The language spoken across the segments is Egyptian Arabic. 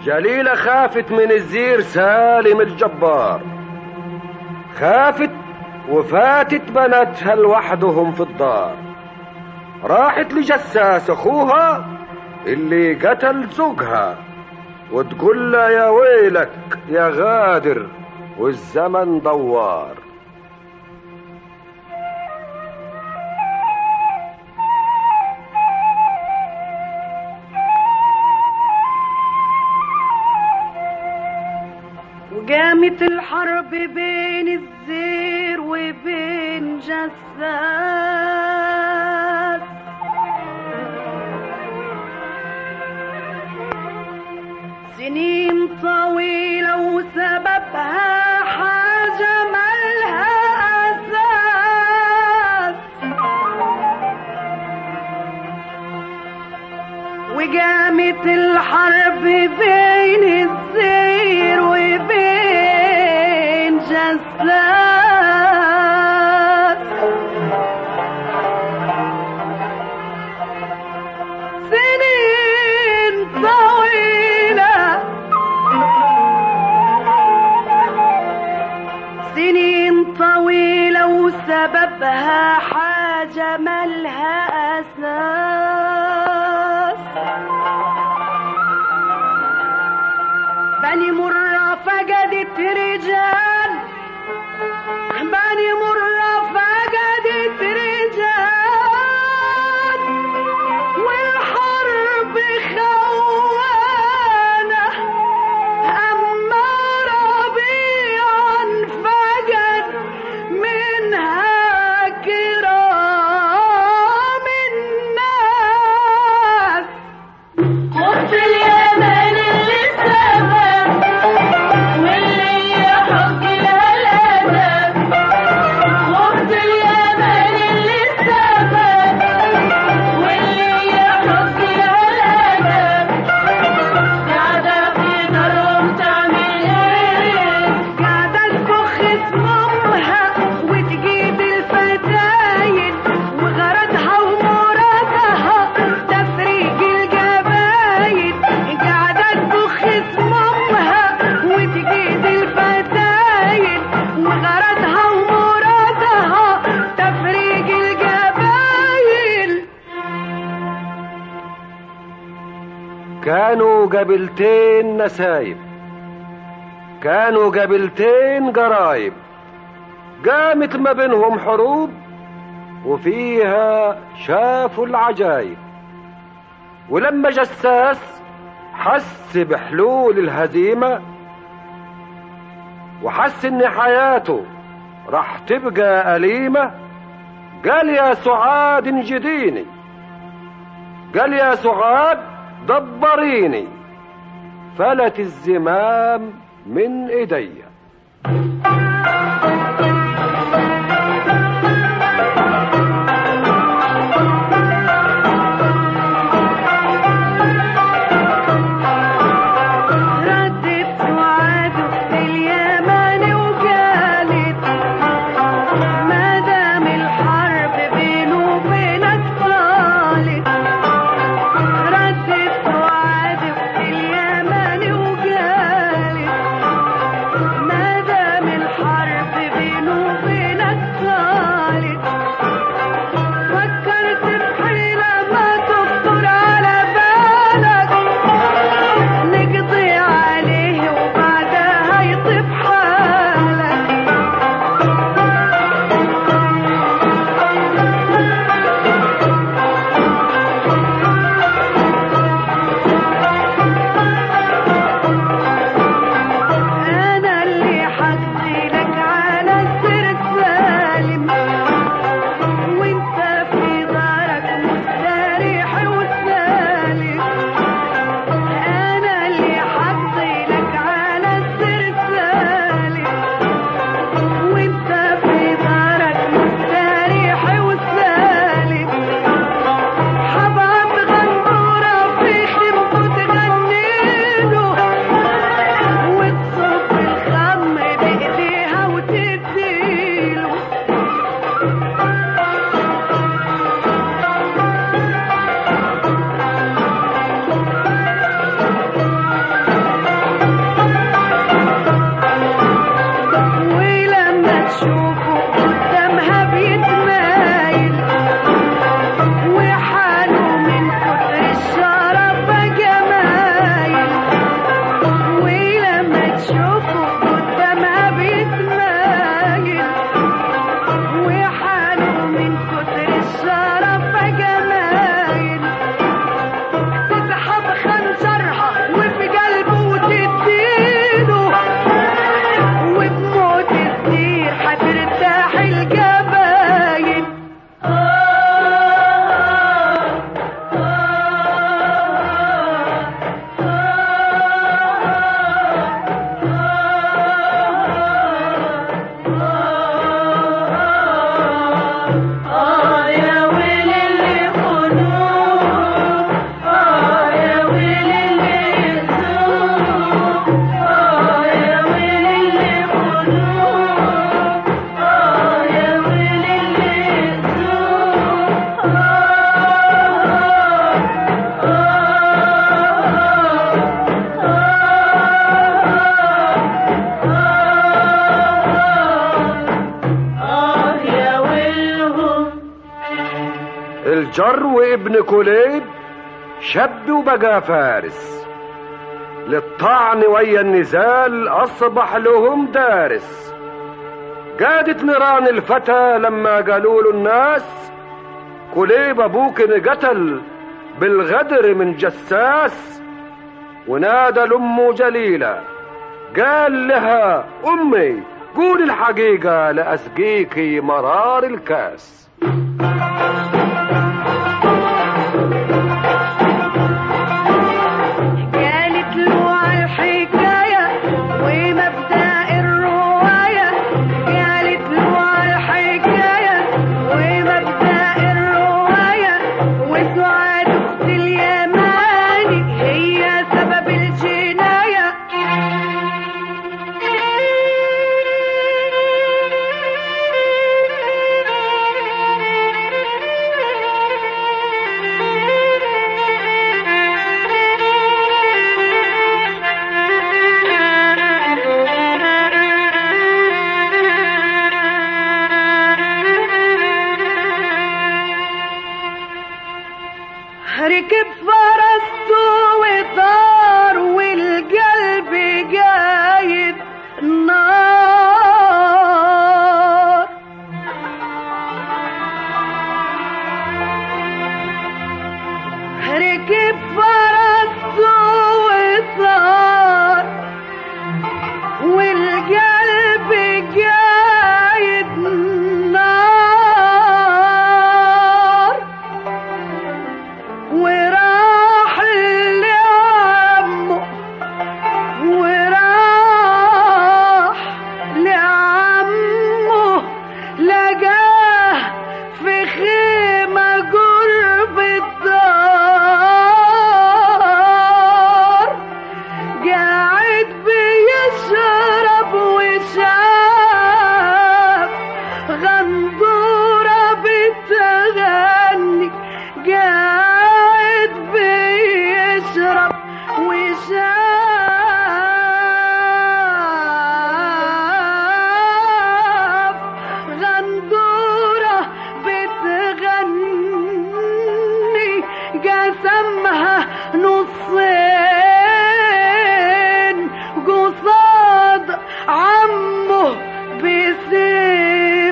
جليلة خافت من الزير سالم الجبار خافت وفاتت بناتها لوحدهم في الدار راحت لجساس اخوها اللي قتل زوجها وتقول له يا ويلك يا غادر والزمن دوار وقامت الحرب بين الزير وبين جساس سنين طويلة وسببها حاجة مالها أساس وقامت الحرب بين الزير وبين جساس سنين طويلة سنين طويلة وسببها حاجة مالها أساس بني مرة فقدت رجال بني مرة فقدت رجال والحرب خوانة أما ربيعا فقد منها كرام الناس خد اليمن اللي سبب واللي يحق الهلالة خد اليمن اللي سبب واللي يحق الهلالة قاعدة في نارهم تعمل ايه قاعدة تفخ اسمها وتجيب الفتاين وغرضها ومرادها تفريق الجباين قاعدة تفخ اسمها وتجيب الفتاين وغرضها ومرادها تفريق الجباين كانوا قبيلتين نسايب كانوا قبيلتين قرايب قامت ما بينهم حروب وفيها شافوا العجايب ولما جساس حس بحلول الهزيمة وحس ان حياته راح تبقى أليمة قال يا سعاد انجديني قال يا سعاد دبريني فلت الزمام من ايدي ردت سعاد في اليمن وقالت ما دام الحرب بينه وبينك طالت ردت سعاد في اليمن وقالت ما دام الجرو ابن كليب شب وبقى فارس للطعن ويا النزال أصبح لهم دارس جادت نيران الفتى لما قالوا له الناس كليب أبوك انقتل بالغدر من جساس ونادى لأمه جليلة قال لها أمي قول الحقيقة لأسقيكي مرار الكاس قالت له على الحكاية ومبدأ الرواية قالت له على الحكاية ومبدأ الرواية وسعاد أخت اليماني هي سبب الجناية ركب فرسته وطار والقلب جايد نار ركب فرسته وطار والقلب جايد نار وراح لعمه وراح لعمه لقاه في خيمة قرب الدار قاعد بيشرب وشاف غندورة بتغني قاعد بيشرب وشاف غندورة بتغني قسمها نصين قصاد عمه بسيف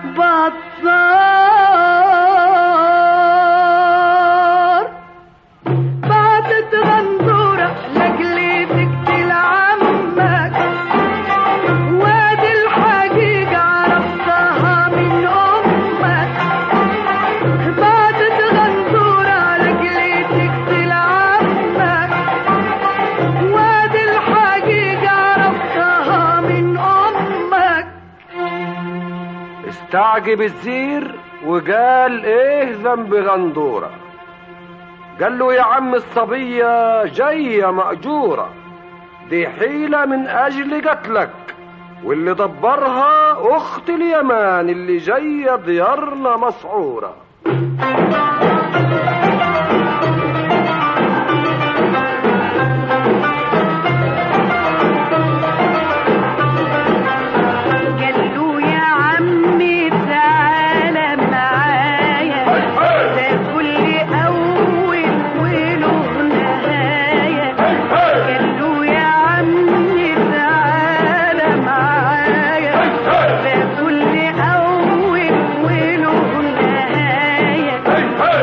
بطار بعتت غندورة لأجلي تقتل عمك وادي الحقيقة عرفتها من أمك بعتت غندورة لأجلي تقتل عمك وادي الحقيقة عرفتها من أمك استعجب الزير وقال ايه ذنب غندورة قال له يا عم الصبية جاية مأجورة دي حيلة من أجل قتلك واللي دبرها أخت اليمان اللي جاية ديارنا مسعورة قال له يا عمي تعالى معايا ده كل أول وله نهاية قال له يا عمي تعالى معايا ده كل أول وله نهاية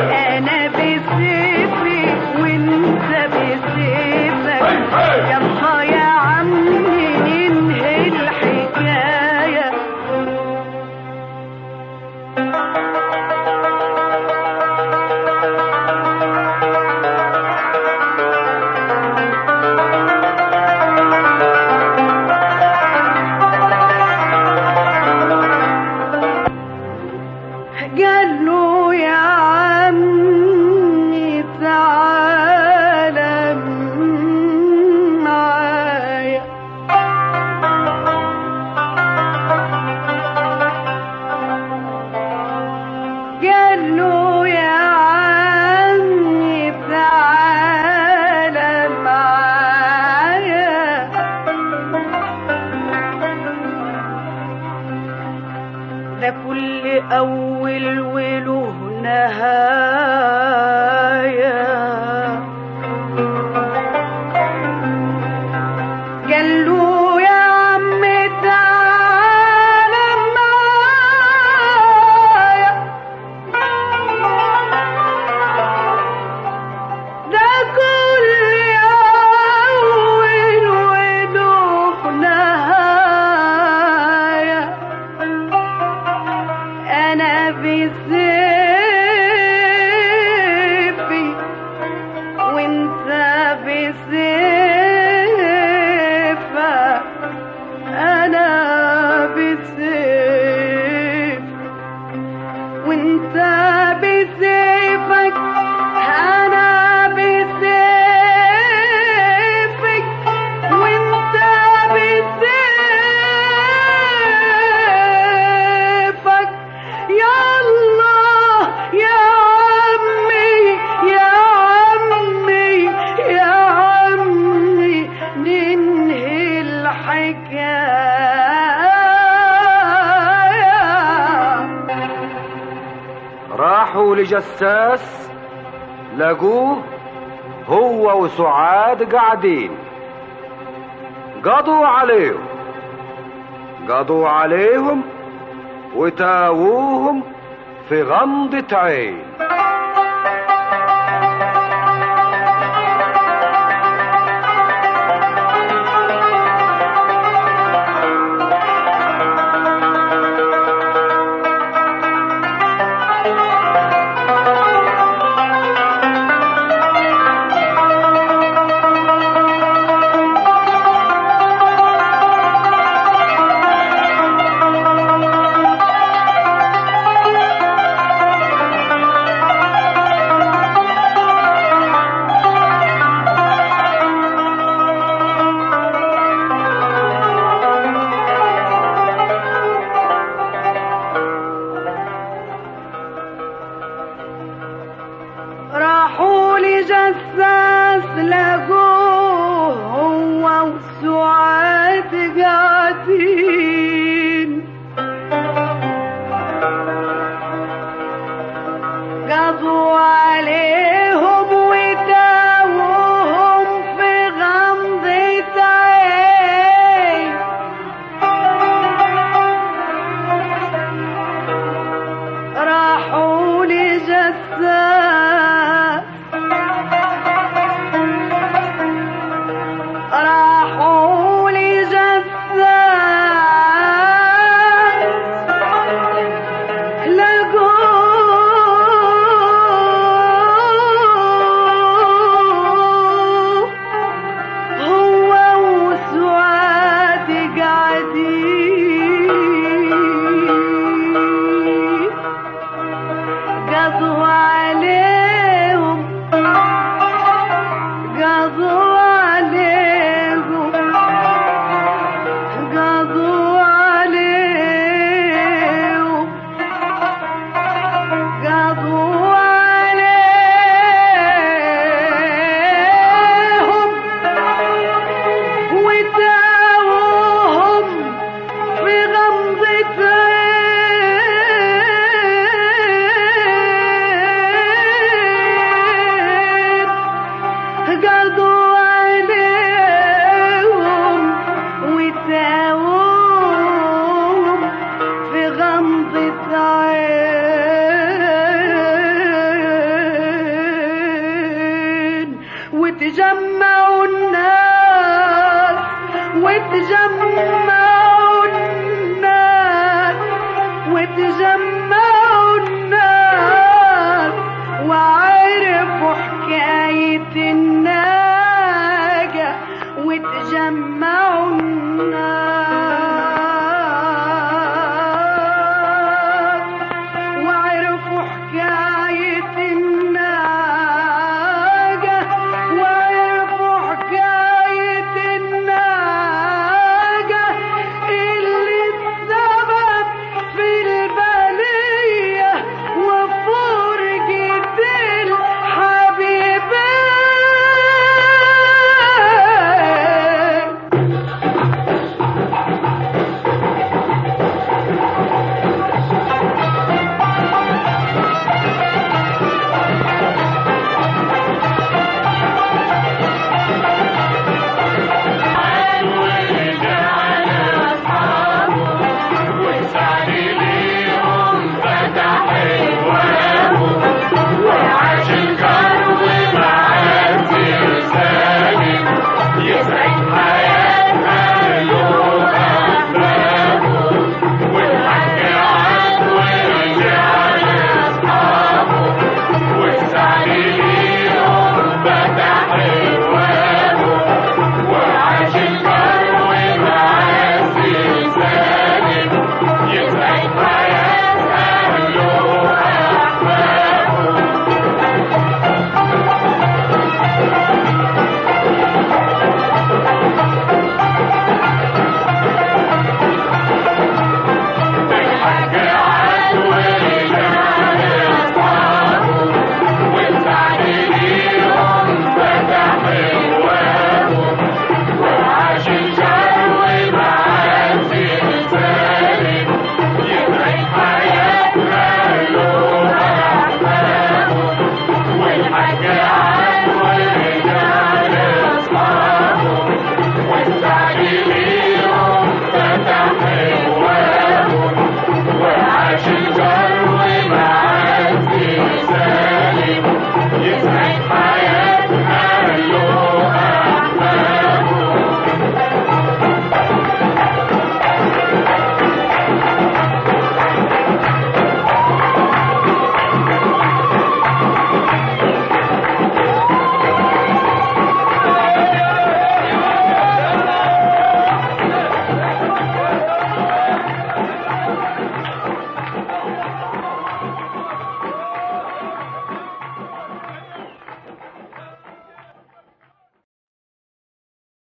الجساس لقوه هو وسعاد قاعدين قضوا عليهم قضوا عليهم وتاووهم في غمضة عين راحوا لجساس لقوه هو وسعاد قاعدين قضوا عليهم وداوهم في غمضة عين راحوا لجساس راحوا لجساس لقوه هو وسعاد قاعدين قضوا عليهم قضوا عليهم قضوا عليهم قضوا عليهم وداوهم في غمضة عين قضوا عليهم وداوهم في غمضة عين وتجمعوا الناس وتجمعوا الناس وتجمعوا